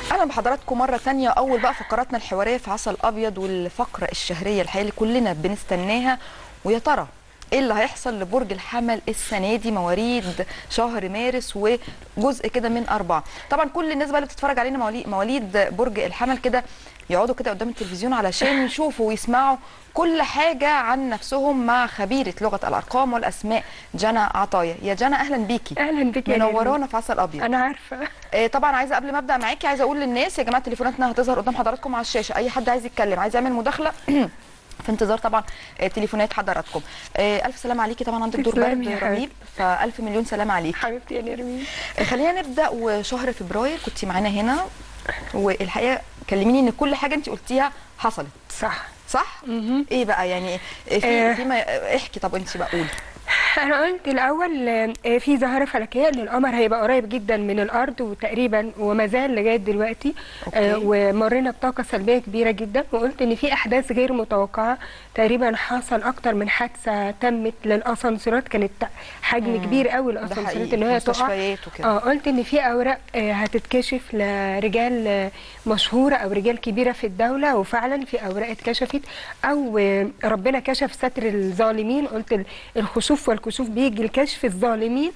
اهلا بحضراتكم مره تانية اول بقى فقراتنا الحواريه في عسل ابيض والفقره الشهريه الحقيقه اللي كلنا بنستناها ويا ترى ايه اللي هيحصل لبرج الحمل السنه دي مواليد شهر مارس وجزء كده من اربعه طبعا كل الناس بقى اللي بتتفرج علينا مواليد, مواليد برج الحمل كده يقعدوا كده قدام التلفزيون علشان يشوفوا ويسمعوا كل حاجه عن نفسهم مع خبيره لغه الارقام والاسماء جنى عطايا يا جنى اهلا بيكي اهلا بك يا منورانا في عسل ابيض انا عارفه آه، طبعا عايزه قبل ما ابدا معاكي عايزه اقول للناس يا جماعه تليفوناتنا هتظهر قدام حضراتكم على الشاشه اي حد عايز يتكلم عايز يعمل مداخله في انتظار طبعا آه، تليفونات حضراتكم آه، الف سلام عليكي طبعا عندك دور تسلمي برد يا رهيب فالف مليون سلام عليكي حبيبتي يا نرمين آه، خلينا نبدا وشهر فبراير كنت معانا هنا والحقيقه كلميني ان كل حاجه انت قلتيها حصلت صح صح مهم. ايه بقى يعني آه، في آه. في ما احكي طب انت بقى قولي انا قلت الاول آه، في ظاهره فلكيه ان القمر هيبقى قريب جدا من الارض وتقريبا وما زال لغايه دلوقتي آه، أوكي. ومرينا بطاقه سلبيه كبيره جدا وقلت ان في احداث غير متوقعه تقريبا حصل اكتر من حادثه تمت للاسانسيرات كانت حجم مم. كبير قوي ده الاسانسيرات حقيقي ان هي تقع مستشفيات وكده اه قلت ان في اوراق آه، هتتكشف لرجال آه، مشهوره او رجال كبيره في الدوله وفعلا في اوراق اتكشفت او آه، ربنا كشف ستر الظالمين قلت ال- الخسوف والكسوف بيجي لكشف الظالمين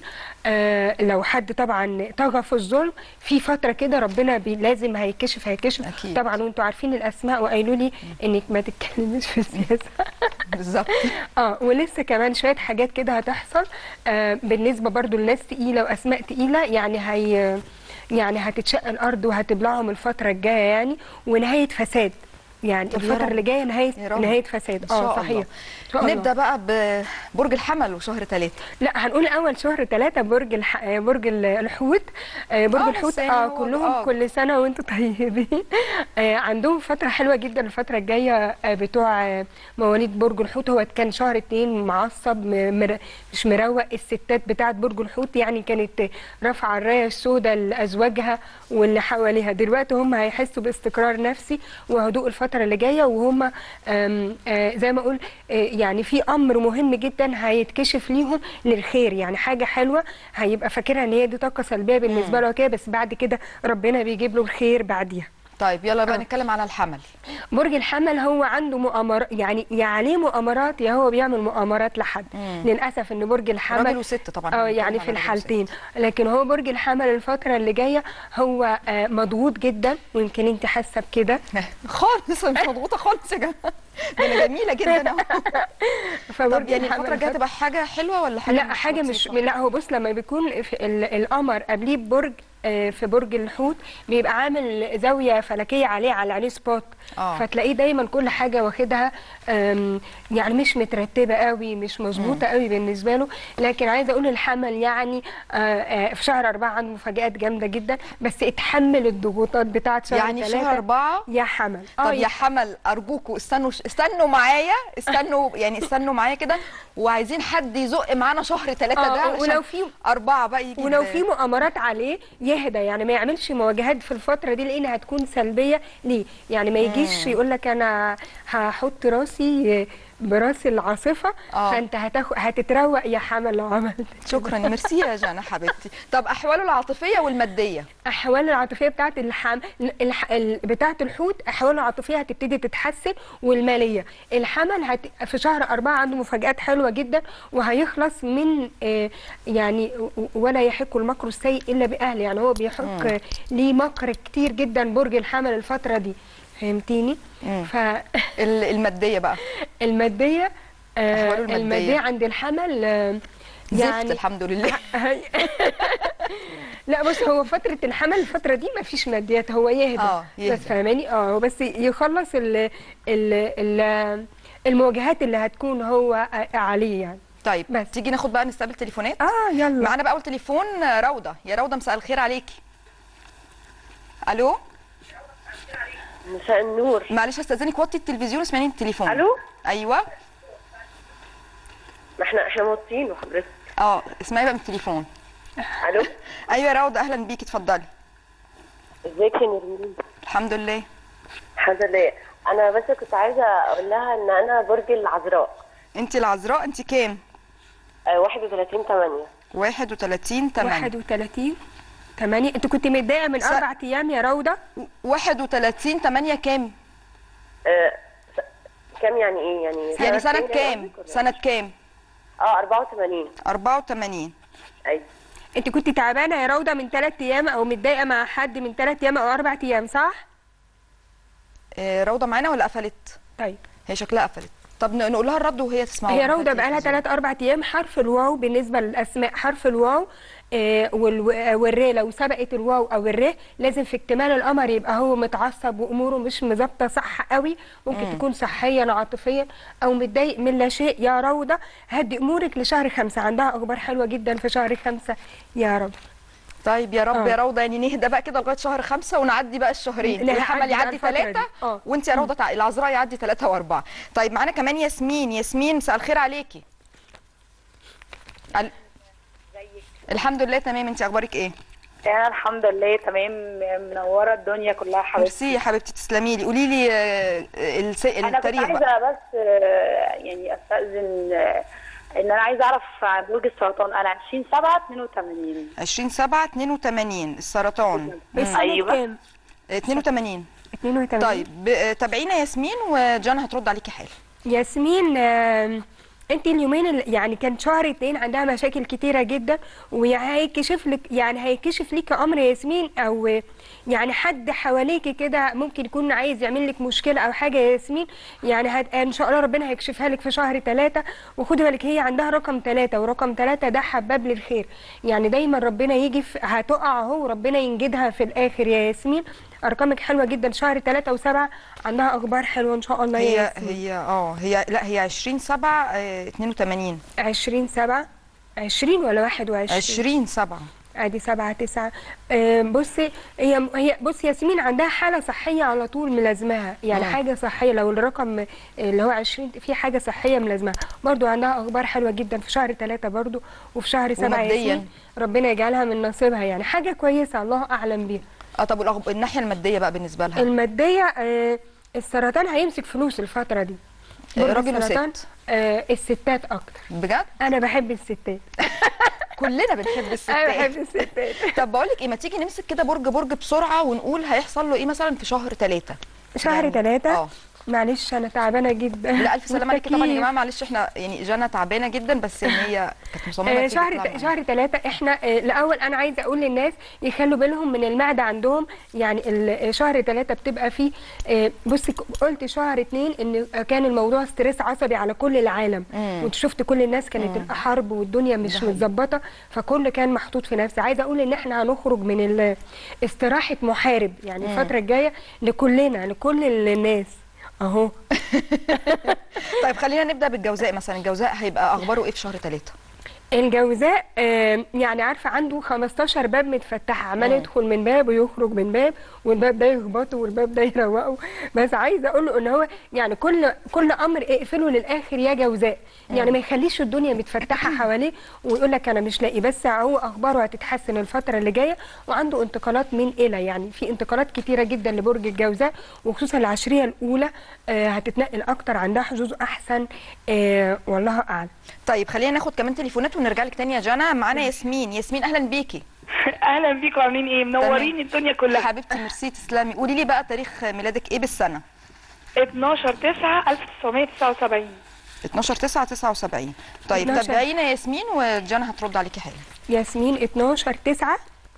آه، لو حد طبعا طغى في الظلم في فتره كده ربنا بي لازم هيكشف هيكشف أكيد. طبعا وانتوا عارفين الاسماء وقالوا لي انك ما تتكلميش في السياسه بالظبط اه ولسه كمان شويه حاجات كده هتحصل آه بالنسبه برضو لناس تقيله واسماء تقيله يعني هي يعني هتتشق الارض وهتبلعهم الفتره الجايه يعني ونهايه فساد يعني طب يا الفتره رب. اللي جايه نهايه يا رب. نهايه فساد إن شاء اه الله. صحيح إن شاء الله. نبدا بقى ببرج الحمل وشهر ثلاثة لا هنقول اول شهر ثلاثة برج الح... آه، برج ال- الحوت آه، برج آه، الحوت بس يعني اه هو- كلهم آه. كل سنه وانتم طيبين آه، عندهم فتره حلوه جدا الفتره الجايه آه، بتوع آه، مواليد برج الحوت هو كان شهر اتنين معصب م- مر... مش مروق الستات بتاعت برج الحوت يعني كانت رافعه الرايه السوداء لازواجها واللي حواليها دلوقتي هم هيحسوا باستقرار نفسي وهدوء الفتره اللي جايه وهم آم، آه، زي ما اقول آه، يعني في امر مهم جدا هيتكشف ليهم للخير يعني حاجه حلوه هيبقى فاكرها ان هي دي طاقه سلبيه بالنسبه له كده بس بعد كده ربنا بيجيب له الخير بعديها طيب يلا بقى آه. نتكلم على الحمل برج الحمل هو عنده مؤامرات يعني يا عليه مؤامرات يا هو بيعمل مؤامرات لحد مم. للاسف ان برج الحمل راجل وست طبعا اه بنتكلم يعني على في راجل الحالتين لكن هو برج الحمل الفتره اللي جايه هو آه، مضغوط جدا ويمكن انت حاسه بكده وست. خالص أنا مش مضغوطه خالص يا جماعه ده انا جميله جدا أهو. فبرج طب يعني الحمل الفتره الجايه الفترة- تبقى حاجه حلوه ولا حاجه لا حاجه مش لطيفة؟ لا هو بص لما بيكون في ال- القمر قبليه برج آه، في برج الحوت بيبقى عامل زاويه فلكيه عليه على عينيه سبوت آه. فتلاقيه دايما كل حاجه واخدها آم، يعني مش مترتبه قوي مش مظبوطه قوي بالنسبه له لكن عايزه اقول الحمل يعني آه، آه، في شهر أربعة عنده مفاجآت جامده جدا بس اتحمل الضغوطات بتاعه شهر يعني في ثلاثة شهر أربعة يا حمل طب آه، يا حمل ارجوكوا استنوا استنوا معايا استنوا يعني استنوا معايا كده وعايزين حد يزق معانا شهر ثلاثة آه، ده علشان ولو في- أربعة بقى يجي ولو ب- في مؤامرات عليه يهدى يعني ما يعملش مواجهات في الفتره دي لان هتكون سلبيه ليه يعني ما يجيش يقول لك انا هحط راسي براس العاصفه آه. فانت هتاخد هتتروق يا حمل لو عملت شكرا ميرسي يا جانا حبيبتي طب أحواله العاطفية والمادية احوال العاطفيه بتاعت الحم... الح... ال... بتاعت الحوت احواله العاطفيه هتبتدي تتحسن والماليه الحمل هت... في شهر أربعة عنده مفاجآت حلوه جدا وهيخلص من آه، يعني و- ولا يحق المكر السيء الا باهله يعني هو بيحق آه، ليه مكر كتير جدا برج الحمل الفتره دي فهمتيني مم. فالماديه ال- المادية بقى آه، أحواله المادية. الماديه عند الحمل آه، زفت يعني الحمد لله لا بص هو فترة الحمل الفترة دي ما فيش ماديات هو يهدى آه، يهدى. بس فاهماني اه هو بس يخلص ال ال ال المواجهات اللي هتكون هو عليه يعني طيب بس. تيجي ناخد بقى نستقبل تليفونات اه يلا معانا بقى أول تليفون روضة يا روضة مساء الخير عليكي ألو مساء النور معلش استاذنك وطي التلفزيون اسمعيني التليفون الو ايوه ما احنا احنا موطيين وحضرتك اه اسمعي بقى من التليفون الو ايوه يا روضة اهلا بيكي اتفضلي ازيك يا نرمين الحمد لله الحمد لله انا بس كنت عايزه اقول لها ان انا برج العذراء انت العذراء انت كام آه، 31 8 31 8 31 8 انت كنت متضايقه من س- اربع ايام يا روضه 31 8 كام آه، س- كام يعني ايه يعني يعني سنة كام كام سنة كام اه 84 84 ايوه انت كنت تعبانه يا روضه من ثلاث ايام او متضايقه مع حد من ثلاث ايام او اربع ايام صح آه، روضة معانا ولا قفلت طيب هي شكلها قفلت طب ن- نقول لها الرد وهي تسمعه هي روضه بقالها ثلاث اربع ايام حرف الواو بالنسبه للاسماء حرف الواو آه، والو- آه، والري لو سبقت الواو او الري لازم في اكتمال القمر يبقى هو متعصب واموره مش مظبطه صح قوي ممكن تكون صحيا عاطفيا او متضايق من لا شيء يا روضه هدي امورك لشهر خمسة عندها اخبار حلوه جدا في شهر خمسة يا رب طيب يا رب آه. يا روضة يعني نهدى بقى كده لغاية شهر خمسة ونعدي بقى الشهرين نعدي الحمل بقى يعدي الفترة دي. ثلاثة آه. وانت يا روضة تع- العذراء يعدي ثلاثة وأربعة طيب معانا كمان ياسمين ياسمين مساء الخير عليكي ال... الحمد لله تمام انت اخبارك ايه انا الحمد لله تمام منوره الدنيا كلها حبيبتي ميرسي يا حبيبتي تسلمي لي قولي لي آه، الس... انا كنت التاريخ بقى عايزه بس آه، يعني استاذن آه، ان انا عايزه اعرف عن برج السرطان انا 20 7 82 20 7 82 السرطان بس مم. أيوة. كام 82 82 طيب ب- آه، تابعينا ياسمين وجان هترد عليكي حالا ياسمين آم، انت اليومين اللي يعني كان شهر اتنين عندها مشاكل كتيرة جدا وهيكشف لك يعني هيكشف لك امر ياسمين او يعني حد حواليك كده ممكن يكون عايز يعمل لك مشكلة او حاجة يا ياسمين يعني هت... ان شاء الله ربنا هيكشفها لك في شهر ثلاثة وخدي بالك هي عندها رقم ثلاثة ورقم ثلاثة ده حباب للخير يعني دايما ربنا يجي في... هتقع اهو وربنا ينجدها في الاخر يا ياسمين ارقامك حلوة جدا شهر ثلاثة وسبعة عندها اخبار حلوة ان شاء الله يا هي ياسمين هي اه هي لا هي 20 7 82 عشرين سبعة عشرين ولا واحد وعشرين 20 7 ادي سبعة تسعة آه، بصي هي هي بصي ياسمين عندها حالة صحية على طول ملازماها يعني مم. حاجة صحية لو الرقم اللي هو 20 في حاجة صحية ملازماها برضو عندها اخبار حلوة جدا في شهر ثلاثة برضو وفي شهر سبعة ومادياً. ياسمين ربنا يجعلها من نصيبها يعني حاجة كويسة الله اعلم بيها اه طب والأخب- الناحيه الماديه بقى بالنسبه لها المادية آه، السرطان هيمسك فلوس الفترة دي آه، برج راجل السرطان، وست. آه، الستات اكتر بجد انا بحب الستات كلنا بنحب انا الستات بحب الستات طب بقول لك ايه ما تيجي نمسك كده برج برج بسرعه ونقول هيحصل له ايه مثلا في شهر ثلاثة شهر يعني- ثلاثة اه معلش انا تعبانه جدا لا الف سلامه عليكي طبعا يا والتكييف. جماعه معلش احنا يعني جانا تعبانه جدا بس يعني هي كانت مصممه آه تيجي شهر تطلع معانا. شهر ثلاثة احنا آه الاول انا عايزه اقول للناس يخلوا بالهم من المعده عندهم يعني ال- شهر ثلاثة بتبقى فيه آه بصي ك- قلت شهر اثنين ان كان الموضوع ستريس عصبي على كل العالم مم. وانت شفت كل الناس كانت الحرب والدنيا مش حقيقي. متظبطه فكل كان محطوط في نفسه عايزه اقول ان احنا هنخرج من ال- استراحه محارب يعني الفتره الجايه لكلنا لكل الناس اهو طيب خلينا نبدا بالجوزاء مثلا الجوزاء هيبقى اخباره ايه في شهر ثلاثة الجوزاء آه، يعني عارفه عنده 15 باب متفتحه عمال مم. يدخل من باب ويخرج من باب والباب ده يخبطه والباب ده يروقه بس عايزه اقول له ان هو يعني كل كل امر اقفله للاخر يا جوزاء يعني ما يخليش الدنيا متفتحه حواليه ويقول لك انا مش لاقي بس هو اخباره هتتحسن الفتره اللي جايه وعنده انتقالات من الى يعني في انتقالات كتيره جدا لبرج الجوزاء وخصوصا العشريه الاولى آه، هتتنقل اكتر عندها حظوظ احسن آه، والله اعلم طيب خلينا ناخد كمان تليفونات ونرجع لك تاني يا جانا معانا ياسمين ياسمين اهلا بيكي اهلا بيكم عاملين ايه منورين تمام. الدنيا كلها حبيبتي ميرسي تسلمي قولي لي بقى تاريخ ميلادك ايه بالسنه 12 9 1979 12 9 79 طيب 12. تابعينا ياسمين وجانا هترد عليكي حالا ياسمين 12 9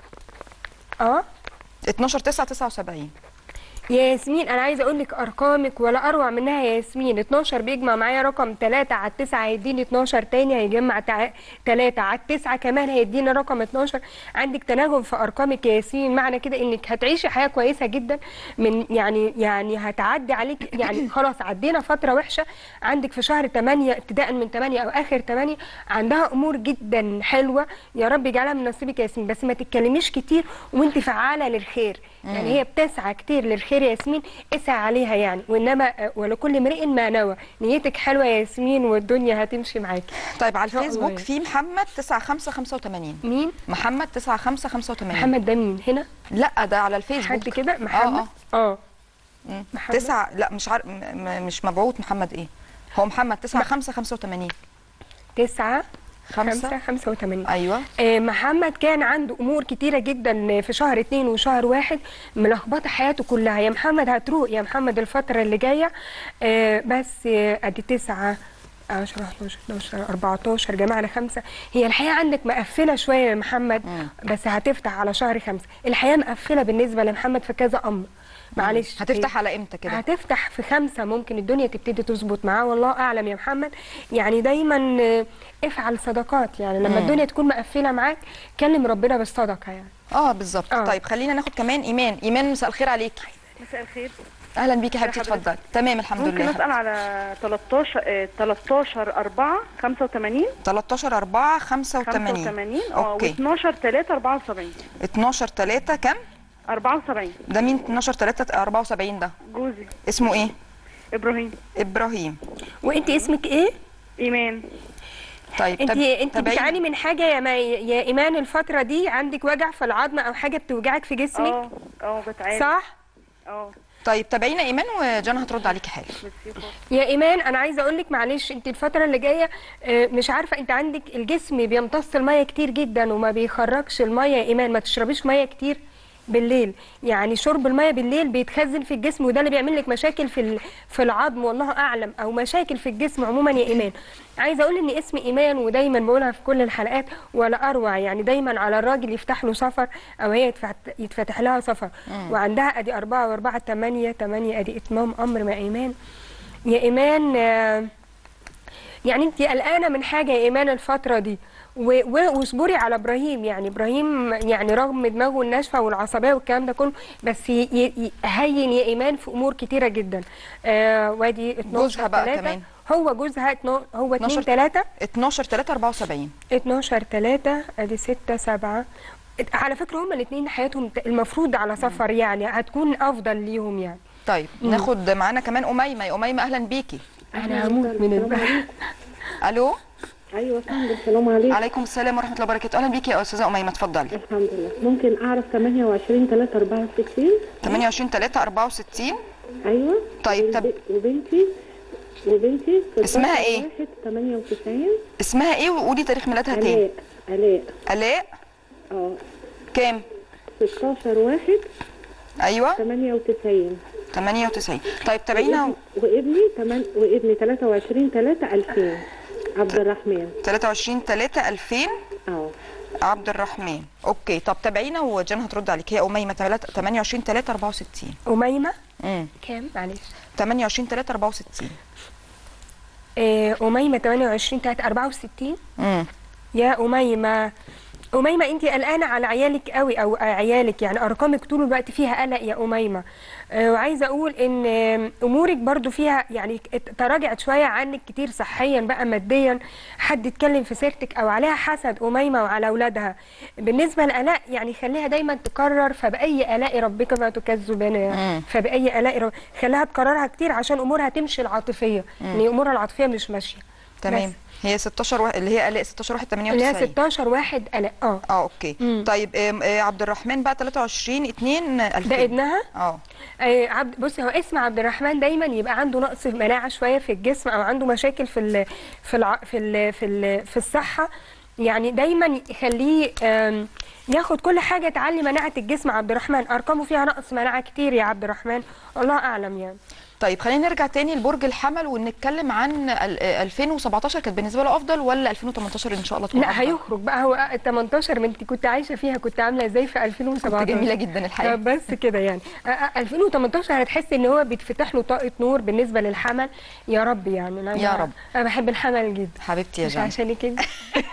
اه 12 9 79 يا ياسمين انا عايزه اقول لك ارقامك ولا اروع منها يا ياسمين 12 بيجمع معايا رقم 3 على 9 هيديني 12 تاني هيجمع 3 على 9 كمان هيديني رقم 12 عندك تناغم في ارقامك يا ياسمين معنى كده انك هتعيشي حياه كويسه جدا من يعني يعني هتعدي عليك يعني خلاص عدينا فتره وحشه عندك في شهر 8 ابتداء من 8 او اخر 8 عندها امور جدا حلوه يا رب يجعلها من نصيبك يا ياسمين بس ما تتكلميش كتير وانت فعاله للخير يعني هي بتسعى كتير للخير يا ياسمين اسعى عليها يعني وانما آه، ولكل امرئ ما نوى نيتك حلوه يا ياسمين والدنيا هتمشي معاكي طيب على شاء الله الفيسبوك يعني. في محمد 9 5 85 مين محمد 9 5 85 محمد ده مين هنا لا ده على الفيسبوك حد كده اه محمد اه اه مم. محمد؟ تسعة لا مش عارف م- م- مش مبعوث محمد ايه هو محمد 9 5 85 تسعة خمسة خمسة خمسة وثمانين ايوه آه، محمد كان عنده امور كتيره جدا في شهر اتنين وشهر واحد ملخبطه حياته كلها يا محمد هتروق يا محمد الفتره اللي جايه آه، بس آه، ادي تسعة 10 11 12 14 جمعنا خمسة هي الحياة عندك مقفلة شوية يا محمد بس هتفتح على شهر خمسة الحياة مقفلة بالنسبة لمحمد في كذا أمر معلش هتفتح على امتى كده هتفتح في خمسة ممكن الدنيا تبتدي تظبط معاه والله أعلم يا محمد يعني دايما آه، افعل صدقات يعني لما الدنيا تكون مقفلة معاك كلم ربنا بالصدقة يعني اه بالظبط آه. طيب خلينا ناخد كمان ايمان ايمان مساء الخير عليكي مساء الخير اهلا بيكي حبيبتي حضرتك؟ اتفضلي تمام الحمد ممكن لله اسال على 13 آه، 13 4 85 13 4 85 85 اه اوكي و12 3 74 12 3 كام 74 ده مين 12 3 74 ده جوزي اسمه ايه ابراهيم ابراهيم وانت اسمك ايه؟ ايمان طيب انت طب- انت تابعيني. بتعاني من حاجة يا ما يا ايمان الفترة دي عندك وجع في العظم او حاجة بتوجعك في جسمك اه اه بتعالج صح؟ اه طيب تابعينا ايمان وجانا هترد عليكي حالا ميرسي خالص. يا ايمان انا عايزه اقول لك معلش انت الفتره اللي جايه آه، مش عارفه انت عندك الجسم بيمتص الميه كتير جدا وما بيخرجش الميه يا ايمان ما تشربيش ميه كتير بالليل يعني شرب الميه بالليل بيتخزن في الجسم وده اللي بيعمل لك مشاكل في ال- في العظم والله اعلم او مشاكل في الجسم عموما يا ايمان عايزه اقول ان اسم ايمان ودايما بقولها في كل الحلقات ولا اروع يعني دايما على الراجل يفتح له سفر او هي يتفت- يتفتح لها سفر وعندها ادي أربعة وأربعة تمانية تمانية ادي اتمام امر مع ايمان يا ايمان آه، يعني انت قلقانه من حاجه يا ايمان الفتره دي و- و- واصبري على ابراهيم يعني ابراهيم يعني رغم دماغه الناشفه والعصبيه والكلام ده كله بس ي- ي- يهين يا ايمان في امور كتيره جدا آه وادي 12 جوزها بقى 3 كمان. هو جوزها اتنا- هو 2 12 3 12 3 74 12 3 ادي 6 7 على فكره هما الاثنين حياتهم ت- المفروض على سفر يعني هتكون افضل ليهم يعني طيب ناخد معانا كمان اميمه يا اميمه اهلا بيكي انا هموت من البحر الو ايوه فندم السلام عليكم عليكم السلام ورحمه الله وبركاته اهلا بيكي يا استاذه اميمه اتفضلي الحمد لله ممكن اعرف 28 3 64 28 3 64 ايوه طيب، طب- وب- وبنتي وبنتي اسمها ايه؟ 1 98 اسمها ايه وقولي تاريخ ميلادها تاني الاء الاء الاء اه كام 16 1 ايوه 98 98 طيب تابعينا وابني تمن... وابني 23 3 2000 عبد الرحمن 23 3 2000 اه عبد الرحمن اوكي طب تابعينا وجانا هترد عليك هي اميمه 28 3 64 اميمه امم كام معلش 28 3 64 آه، أميمة 28 3 64 امم يا أميمة أميمة أنت قلقانة على عيالك قوي أو عيالك يعني أرقامك طول الوقت فيها قلق يا أميمة آه، وعايزة أقول إن آم، أمورك برضو فيها يعني ات- تراجعت شوية عنك كتير صحيا بقى ماديا حد اتكلم في سيرتك أو عليها حسد أميمة وعلى أولادها بالنسبة للقلق يعني خليها دايما تكرر فبأي آلاء ربك ما تكذبان فبأي آلاء رب... خليها تكررها كتير عشان أمورها تمشي العاطفية يعني أمورها العاطفية مش ماشية تمام بس. هي 16 واحد اللي هي الاء 16 1 اللي هي 98 16 واحد قلق اه اه اوكي مم. طيب آم، آه، عبد الرحمن بقى 23 2 2000 ده ابنها اه آه عبد بصي هو اسم عبد الرحمن دايما يبقى عنده نقص في مناعه شويه في الجسم او عنده مشاكل في ال في الع في ال في ال في الصحه يعني دايما يخليه آم، ياخد كل حاجه تعلي مناعه الجسم عبد الرحمن ارقامه فيها نقص مناعه كتير يا عبد الرحمن الله اعلم يعني طيب خلينا نرجع تاني لبرج الحمل ونتكلم عن ال- آه، 2017 كانت بالنسبه له افضل ولا 2018 ان شاء الله تكون لا أفضل؟ هيخرج بقى هو 18 ما انت كنت عايشه فيها كنت عامله ازاي في 2017 كنت جميله جدا الحقيقه آه، بس كده يعني آه، آه، 2018 هتحس ان هو بيتفتح له طاقه نور بالنسبه للحمل يا رب يعني انا يا رب. انا بحب الحمل جدا حبيبتي يا مش جان عشان كده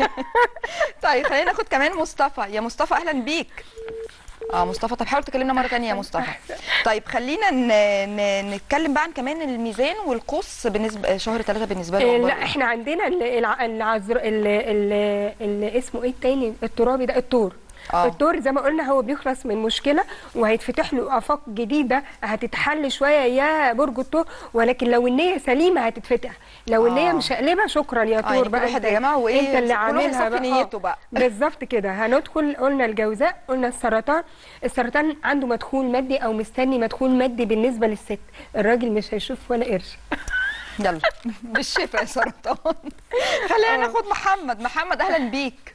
طيب خلينا ناخد كمان مصطفى يا مصطفى اهلا بيك اه مصطفى طب حاول تكلمنا مره تانية يا مصطفى طيب خلينا ن... ن... نتكلم بقى عن كمان الميزان والقوس بالنسبه شهر ثلاثة بالنسبه له آه، أخباره لا إيه؟ احنا عندنا ال- الع- العذر ال- ال- ال- اسمه ايه التاني الترابي ده التور آه. التور زي ما قلنا هو بيخلص من مشكله وهيتفتح له افاق جديده هتتحل شويه يا برج التور ولكن لو النيه سليمه هتتفتح لو النيه آه. مشقلبه شكرا يا آه، تور يعني كل بقى واحد انت- يا جماعة وإيه، انت اللي كل واحد عاملها يصفي بقى. نيته آه. بقى. بالظبط كده هندخل قلنا الجوزاء قلنا السرطان السرطان عنده مدخول مادي او مستني مدخول مادي بالنسبه للست الراجل مش هيشوف ولا قرش يلا بالشفا يا سرطان خلينا ناخد محمد محمد اهلا بيك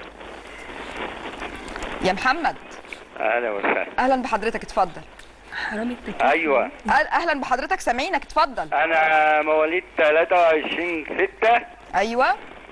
يا محمد اهلا وسهلا اهلا بحضرتك اتفضل حرام التكليف ايوه أهل- اهلا بحضرتك سامعينك اتفضل انا مواليد 23 6 ايوه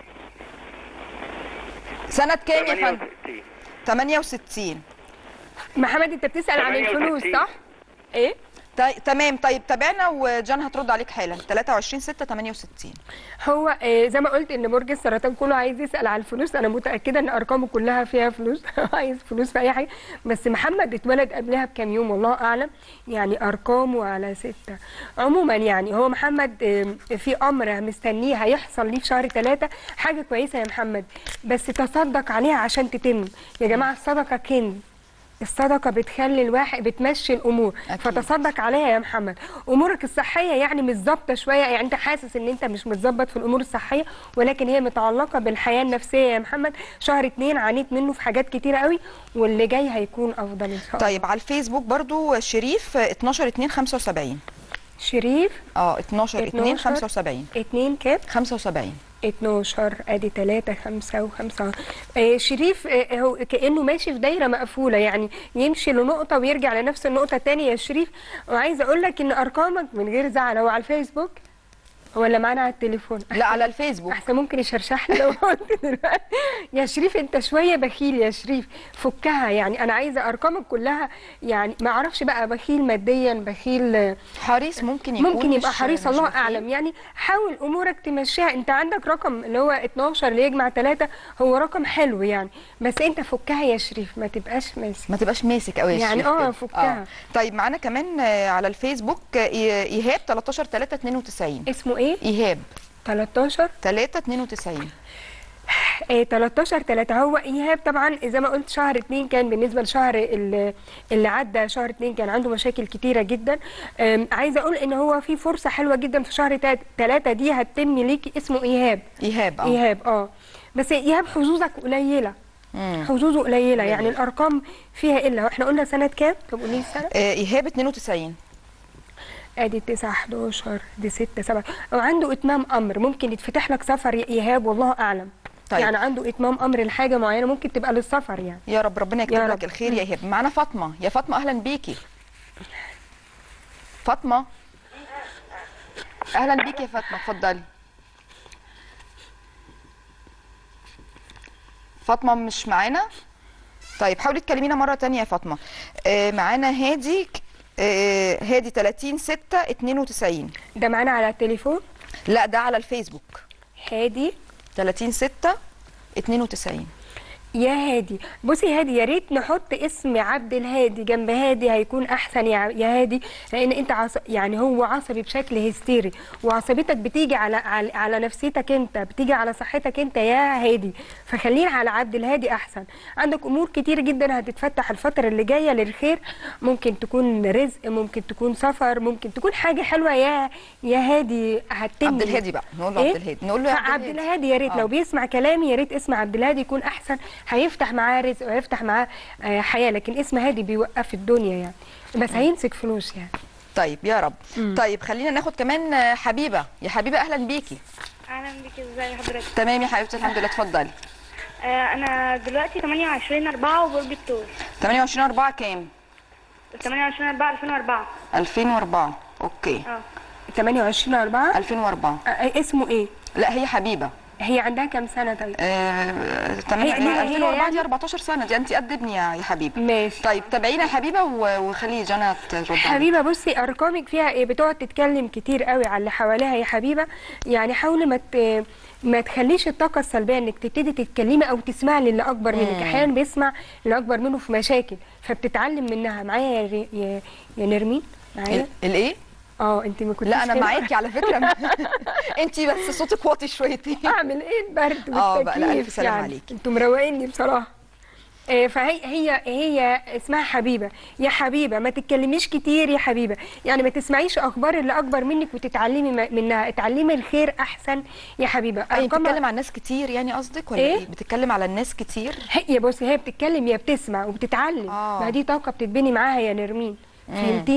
سنة كام يا فندم؟ 68 68 محمد انت بتسال عن الفلوس 68. صح ايه طيب تمام طيب تابعنا وجان هترد عليك حالا 23 6 68 هو آه، زي ما قلت ان برج السرطان كله عايز يسال على الفلوس انا متاكده ان ارقامه كلها فيها فلوس عايز فلوس في اي حاجه بس محمد اتولد قبلها بكام يوم والله اعلم يعني ارقامه على ستة عموما يعني هو محمد آه، في امر مستنيه هيحصل ليه في شهر ثلاثة حاجه كويسه يا محمد بس تصدق عليها عشان تتم يا جماعه الصدقه كنز الصدقه بتخلي الواحد بتمشي الامور أكيد. فتصدق عليها يا محمد امورك الصحيه يعني مش ظابطه شويه يعني انت حاسس ان انت مش متظبط في الامور الصحيه ولكن هي متعلقه بالحياه النفسيه يا محمد شهر اتنين عانيت منه في حاجات كتيره قوي واللي جاي هيكون افضل ان شاء الله طيب على الفيسبوك برضو شريف 12 2 75 شريف اه 12 2 12. 75 اتنين كام 75 12 ادي 3 5 و5 آه شريف آه هو كانه ماشي في دايره مقفوله يعني يمشي لنقطه ويرجع لنفس النقطه تاني يا شريف وعايزه اقول لك ان ارقامك من غير زعل هو على الفيسبوك ولا معانا على التليفون لا على الفيسبوك احسن ممكن يشرشح لي لو قلت دلوقتي يا شريف انت شويه بخيل يا شريف فكها يعني انا عايزه ارقامك كلها يعني ما اعرفش بقى بخيل ماديا بخيل حريص ممكن يكون ممكن يبقى مش- حريص مش الله بخيل. اعلم يعني حاول امورك تمشيها انت عندك رقم اللي هو 12 اللي يجمع 3 هو رقم حلو يعني بس انت فكها يا شريف ما تبقاش ماسك ما تبقاش ماسك قوي يا يعني شريف اه كده. فكها. طيب معانا كمان آه، على الفيسبوك آه، ايهاب 13 3 92 اسمه ايه ايهاب 13 3 92 آه 13 3 هو ايهاب طبعا زي ما قلت شهر 2 كان بالنسبه لشهر اللي, اللي عدى شهر 2 كان عنده مشاكل كتيره جدا آم، عايزه اقول ان هو في فرصه حلوه جدا في شهر 3 دي هتتم ليكي اسمه ايهاب ايهاب اه ايهاب اه بس ايهاب حظوظك قليله مم. حظوظه قليله يعني الارقام فيها الا واحنا قلنا سنه كام طب قولي لي السنه آه، ايهاب 92 ادي 9 11 دي 6 7 او عنده اتمام امر ممكن يتفتح لك سفر يا ايهاب والله اعلم طيب. يعني عنده اتمام امر لحاجه معينه ممكن تبقى للسفر يعني يا رب ربنا يكتب يا لك رب. الخير يا ايهاب معانا فاطمه يا فاطمه اهلا بيكي فاطمه اهلا بيكي يا فاطمه اتفضلي فاطمه مش معانا طيب حاولي تكلمينا مره تانية يا فاطمه آه معانا هادي آه هادي 30 6 92 ده معانا على التليفون لا ده على الفيسبوك هادي 30 6 92 يا هادي بصي يا هادي يا ريت نحط اسم عبد الهادي جنب هادي هيكون احسن يا يا هادي لان انت عص... يعني هو عصبي بشكل هستيري وعصبيتك بتيجي على على, على نفسيتك انت بتيجي على صحتك انت يا هادي فخلينا على عبد الهادي احسن عندك امور كتير جدا هتتفتح الفتره اللي جايه للخير ممكن تكون رزق ممكن تكون سفر ممكن تكون حاجه حلوه يا يا هادي هتتم عبد الهادي بقى نقول له إيه؟ عبد الهادي نقول له يا عبد الهادي يا ريت آه. لو بيسمع كلامي يا ريت اسم عبد الهادي يكون احسن هيفتح معاه رزق وهيفتح معاه آه، حياه لكن اسم هادي بيوقف الدنيا يعني بس هيمسك فلوس يعني طيب يا رب طيب خلينا ناخد كمان آه، حبيبه يا حبيبه اهلا بيكي اهلا بك ازي حضرتك تمام يا حبيبتي الحمد لله اتفضلي آه انا دلوقتي 28 4 وبرج الثور 28 4 كام 28 4 2004 2004 اوكي اه 28 4 2004 اسمه ايه لا هي حبيبه هي عندها كام سنه طيب آه، تمام هي- هي- 2004 يعني- دي 14 سنه دي انت قد ابني يا يا حبيبه ماشي طيب تابعينا يا حبيبه و- وخلي جنى ترد عليك. حبيبه بصي ارقامك فيها ايه بتقعد تتكلم كتير قوي على اللي حواليها يا حبيبه يعني حاولي ما ت... ما تخليش الطاقه السلبيه انك تبتدي تتكلمي او تسمعي للي اكبر منك احيانا بيسمع اللي اكبر منه في مشاكل فبتتعلم منها معايا يا, ري- يا... يا نرمين معايا ال- الايه اه انت ما كنتيش لا انا هنا. معاكي على فكره انت بس صوتك واطي شويتين اعمل ايه البرد آه بقى، لا، والتكييف ألف سلامة يعني عليكي. انتوا مروقيني بصراحه آه، فهي هي هي اسمها حبيبه يا حبيبه ما تتكلميش كتير يا حبيبه يعني ما تسمعيش اخبار اللي اكبر منك وتتعلمي م- منها اتعلمي الخير احسن يا حبيبه يعني أرقامها- بتتكلم عن الناس كتير يعني قصدك ولا إيه؟ ايه بتتكلم على الناس كتير هي بصي هي بتتكلم يا بتسمع وبتتعلم آه. ما دي طاقه بتتبني معاها يا نرمين فهمتيني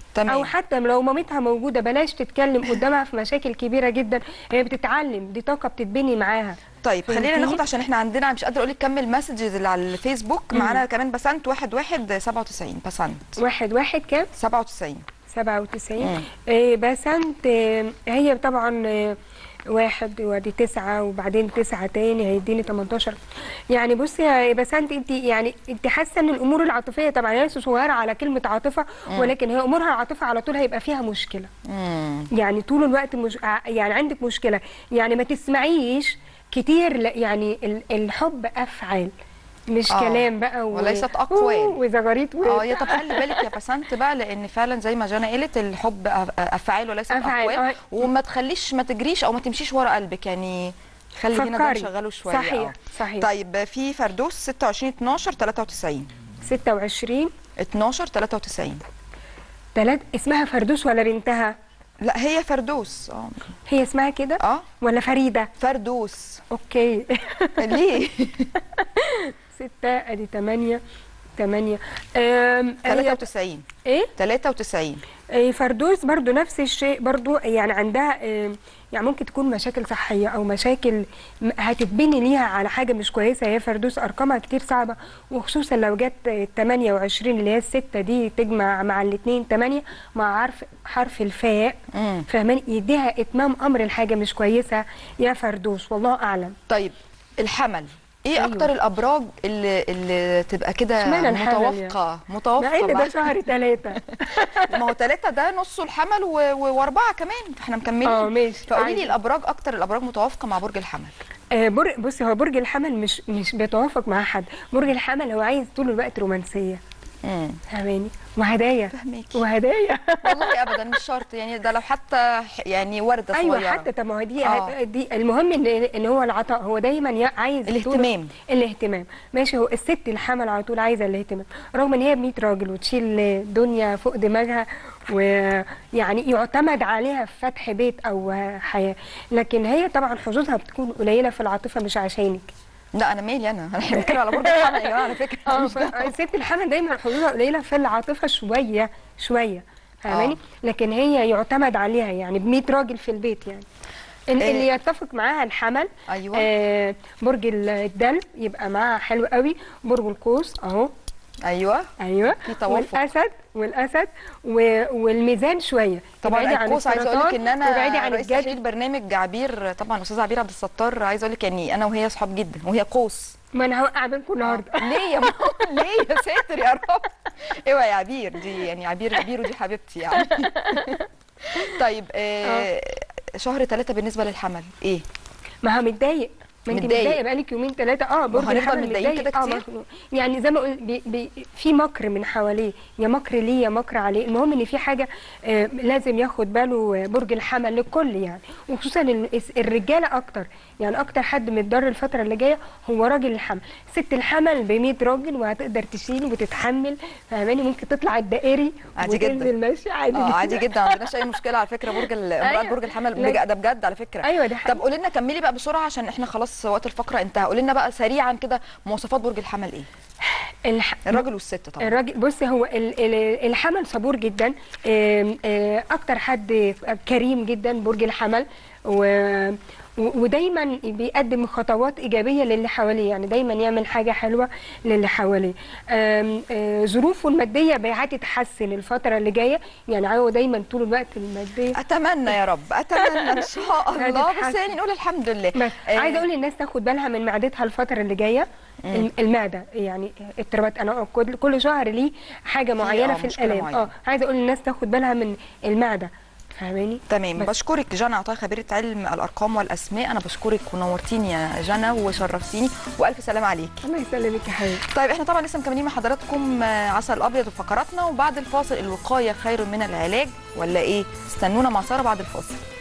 تمام. او حتى لو مامتها موجوده بلاش تتكلم قدامها في مشاكل كبيره جدا هي بتتعلم دي طاقه بتتبني معاها طيب خلينا فهمتيني؟ ناخد عشان احنا عندنا مش قادره اقول لك كم المسجز اللي على الفيسبوك معانا كمان بسنت واحد واحد 97 بسنت واحد واحد كام 97 97 مم. إيه بسنت إيه هي طبعا إيه واحد وادي تسعة وبعدين تسعة تاني هيديني 18 يعني بصي يا بسنت انت يعني انت حاسه ان الامور العاطفيه طبعا هي لسه صغيره على كلمه عاطفه ولكن هي امورها العاطفه على طول هيبقى فيها مشكله امم يعني طول الوقت مش ع- يعني عندك مشكله يعني ما تسمعيش كتير لا- يعني ال- الحب افعال مش آه. كلام بقى و... وليست أقوال. وزغاريت و... اه يا طب خلي بالك يا بسنت بقى لان فعلا زي ما جانا قالت الحب أف- افعال وليست أفعال، اقوال آه. وما تخليش ما تجريش او ما تمشيش ورا قلبك يعني خلي هنا ده فكري. نشغله شويه صحيح، آه. صحيح. طيب في فردوس 26 12 93 26 12 93 تلات اسمها فردوس ولا بنتها لا هي فردوس اه هي اسمها كده اه ولا فريده فردوس اوكي ليه ستة ادي تمانية تمانية أم، هي 93 ايه 93 إيه، فردوس برضو نفس الشيء برضو يعني عندها إيه، يعني ممكن تكون مشاكل صحية أو مشاكل م- هتتبني ليها على حاجة مش كويسة هي فردوس أرقامها كتير صعبة وخصوصا لو جت إيه، 28 اللي هي الستة دي تجمع مع الاتنين 8 مع حرف حرف الفاء مم. فاهماني يديها إتمام أمر الحاجة مش كويسة يا فردوس والله أعلم طيب الحمل ايه أيوة. اكتر الابراج اللي اللي تبقى كده اشمعنى الحمل متوافقه مع متوافقه إن ده مع شهر ثلاثة ما هو ثلاثة ده نصه الحمل و... و... واربعة كمان فاحنا مكملين اه ماشي فقولي لي عادي. الابراج اكتر الابراج متوافقة مع برج الحمل آه، بر... بصي هو برج الحمل مش مش بيتوافق مع حد برج الحمل هو عايز طول الوقت رومانسيه امم فاهماني وهدايا فهميكي وهدايا والله ابدا مش شرط يعني ده لو حتى ح- يعني ورده ايوه صغيره حتى طب ما هو دي آه. دي المهم ان ان هو العطاء هو دايما يا- عايز طول- الاهتمام. الاهتمام ماشي هو الست الحمل على طول عايزه الاهتمام رغم ان هي ب 100 راجل وتشيل الدنيا فوق دماغها ويعني يعتمد عليها في فتح بيت او حياه لكن هي طبعا حظوظها بتكون قليله في العاطفه مش عشانك لا انا مالي انا احنا بنتكلم على برج الحمل يا جماعه على فكره اه مش دعوة. الست الحمل دايما حظوظها قليله في العاطفه شويه شويه فاهماني لكن هي يعتمد عليها يعني ب 100 راجل في البيت يعني ال- إيه. اللي يتفق معاها الحمل أيوة. آه برج الدلو يبقى معاها حلو قوي برج القوس اهو ايوه ايوه في توافق. والاسد والاسد و... والميزان شويه طبعا تبعدي عن القوس عايزه اقول لك السرطان، ان انا تبعدي عن رئيس الجد تحليل برنامج عبير طبعا استاذ عبير عبد الستار عايزه اقول لك يعني انا وهي صحاب جدا وهي قوس ما انا هوقع بينكم النهارده ليه يا ماما ليه يا ساتر يا رب ايوه يا عبير دي يعني عبير عبير ودي حبيبتي يعني طيب آه شهر ثلاثة بالنسبة للحمل ايه؟ ما هو متضايق ما انت متضايق. متضايق بقالك يومين ثلاثه اه برج هنفضل الحمل متضايقين متضايق. كده اه كتير؟ مخنوق. يعني زي ما قلت بي بي في مكر من حواليه يا مكر ليه يا مكر عليه المهم ان في حاجه آه لازم ياخد باله آه، برج الحمل للكل يعني وخصوصا ال- الس- الرجاله اكتر يعني اكتر حد متضرر الفتره اللي جايه هو راجل الحمل ست الحمل ب 100 راجل وهتقدر تشيل وتتحمل فاهماني ممكن تطلع الدائري عادي جدا. وتنزل ماشي عادي اه جدا. عادي جدا ما عندناش اي مشكله على فكره برج ال- امراه أيوة. برج الحمل لا. بجد ده بجد على فكره ايوه ده حقيقي. طب قولي لنا كملي بقى بسرعه عشان احنا خلاص وقت الفقره انتهى قولي لنا بقى سريعا كده مواصفات برج الحمل ايه الح... الراجل والست طبعا الراجل بص هو ال- ال- الحمل صبور جدا آم، آه، اكتر حد كريم جدا برج الحمل و و- ودايما بيقدم خطوات ايجابيه للي حواليه يعني دايما يعمل حاجه حلوه للي حواليه آم، آه، ظروفه الماديه هتتحسن الفتره اللي جايه يعني هو دايما طول الوقت الماديه اتمنى يا رب اتمنى ان شاء الله بس هتتحسن. يعني نقول الحمد لله بس آه، عايزه اقول للناس تاخد بالها من معدتها الفتره اللي جايه الم- المعده يعني اضطرابات انا كل كل شهر ليه حاجه معينه آه، في مشكلة الالام معينة. اه عايزه اقول للناس تاخد بالها من المعده فاهماني تمام بس. بشكرك جنى عطاء خبيره علم الارقام والاسماء انا بشكرك ونورتيني يا جنى وشرفتيني والف سلامه عليكي الله يسلمك يا حبيبي طيب احنا طبعا لسه مكملين مع حضراتكم آه، عسل ابيض وفقراتنا وبعد الفاصل الوقايه خير من العلاج ولا ايه استنونا مع ساره بعد الفاصل